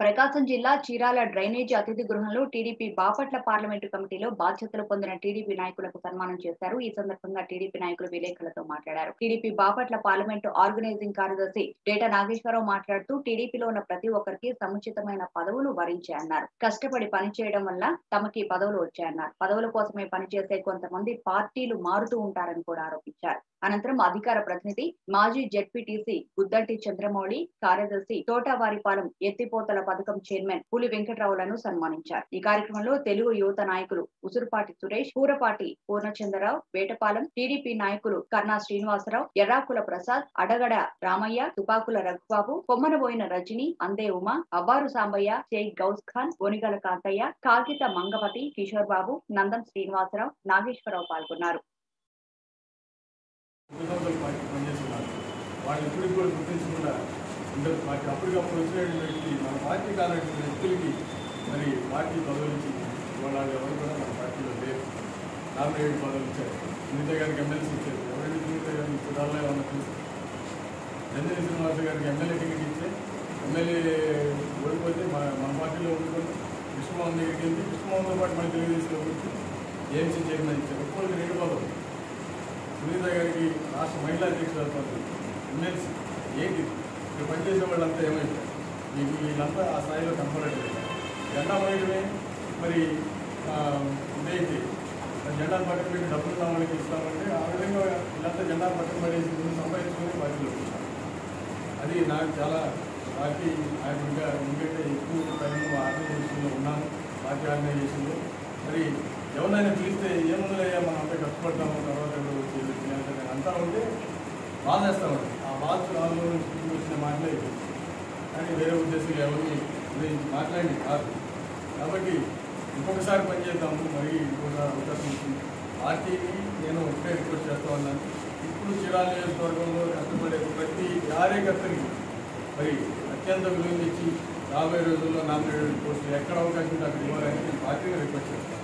ప్రకాశం జిల్లా చీరాల డ్రైనేజీ అతిథి గృహంలో టీడీపీ బాపట్ల పార్లమెంటు కమిటీలో బాధ్యతలు పొందిన టీడీపీ నాయకులకు సన్మానం చేశారు ఈ సందర్భంగా టీడీపీ నాయకులు విలేకరులతో మాట్లాడారు టీడీపీ బాపట్ల పార్లమెంటు ఆర్గనైజింగ్ కార్యదర్శి డేటా నాగేశ్వరరావు మాట్లాడుతూ టీడీపీలో ఉన్న ప్రతి ఒక్కరికి సముచితమైన పదవులు వరించాయన్నారు కష్టపడి పనిచేయడం వల్ల తమకి పదవులు వచ్చాయన్నారు పదవుల కోసమే పనిచేసే కొంతమంది పార్టీలు మారుతూ ఉంటారని కూడా ఆరోపించారు అనంతరం అధికార ప్రతినిధి మాజీ జెడ్పీటీసీ గుద్దంటి చంద్రమౌళి కార్యదర్శి తోటవారిపాలెం ఎత్తిపోతల పథకం చైర్మన్ పులి వెంకట్రావులను సన్మానించారు ఈ కార్యక్రమంలో తెలుగు యువత నాయకులు ఉసురుపాటి సురేష్ పూరపాటి పూర్ణచంద్రరావు వేటపాలెం టీడీపీ నాయకులు కర్ణా శ్రీనివాసరావు ఎర్రాకుల ప్రసాద్ అడగడ రామయ్య తుపాకుల రఘుబాబు కొమ్మనబోయిన రజని అందే ఉమా అవ్వారు సాంబయ్య షేక్ గౌస్ ఖాన్ గోనిగల కాంతయ్య కాగిత మంగపతి కిషోర్ బాబు నందం శ్రీనివాసరావు నాగేశ్వరరావు పాల్గొన్నారు ఉద్యోగులు పార్టీ పనిచేస్తున్నారు వాళ్ళు ఇప్పటికి కూడా గుర్తించకుండా ఉండదు పార్టీ అప్పటికప్పుడు వచ్చినటువంటి వ్యక్తి మన పార్టీ కానటువంటి వ్యక్తులకి మరి పార్టీ పదవులించి వాళ్ళ ఎవరు కూడా మన పార్టీలో లేరు నామినేటెడ్ పదవులు ఇచ్చారు సునీత గారికి ఎమ్మెల్సీ ఇచ్చారు ఎవరైనా సునీత గారిని చూడాలని ఏమన్నా చూసి నందిని శ్రీనివాస గారికి ఎమ్మెల్యే టికెట్ ఇస్తే ఎమ్మెల్యే ఓడిపోతే మన మన పార్టీలో ఉండుకొని కృష్ణమోహన్ దగ్గరికి వెళ్ళి కృష్ణమోహన్తో పాటు మన తెలుగుదేశంలో వచ్చి ఏఎంసీ చైర్మన్ ఇచ్చారు ఒక్కొక్కరికి రెండు పదవులు సునీత గారికి రాష్ట్ర మహిళా అధ్యక్షురాలు ఎమ్మెల్సీ ఏంటి ఇక్కడ పనిచేసే వాళ్ళంతా ఏమైపోయారు మీకు వీళ్ళంతా ఆ స్థాయిలో కనపడట్లేదు జెండా మోయడమే మరి ఆ, ఇదేంటి మరి జెండా పక్కన పెట్టి డబ్బులు కావాలని ఇస్తామంటే ఆ విధంగా వీళ్ళంతా జెండా పక్కన పడేసి ముందు సంపాదించుకొని పార్టీలో వచ్చారు అది నాకు చాలా పార్టీ నాయకుడిగా ఎందుకంటే ఎక్కువ టైం ఆర్గనైజేషన్లో ఉన్నాను పార్టీ ఆర్గనైజేషన్లో మరి ఎవరినైనా పిలిస్తే ఏముందలయ్యా మనం అంతా కష్టపడ్డాము తర్వాత ఎవరో వచ్చి ఇది చేయాలి అని అంతా ఉంటే బాధేస్తామండి ఆ బాధ నాలో వచ్చిన మాటలే ఇవి. కానీ వేరే ఉద్దేశం ఎవరిని గురించి మాట్లాడి కాదు కాబట్టి ఇంకొకసారి పనిచేద్దాము మరి ఇంకొకసారి అవకాశం వచ్చింది పార్టీకి నేను ఒకటే రిక్వెస్ట్ చేస్తా ఉన్నాను ఇప్పుడు చిరాల నియోజకవర్గంలో కష్టపడే ప్రతి కార్యకర్తకి మరి అత్యంత విలువ ఇచ్చి రాబోయే రోజుల్లో నామినేటెడ్ పోస్టులు ఎక్కడ అవకాశం ఉంటే అక్కడ ఇవ్వాలని నేను పార్టీని రిక్వెస్ట్ చేస్తాను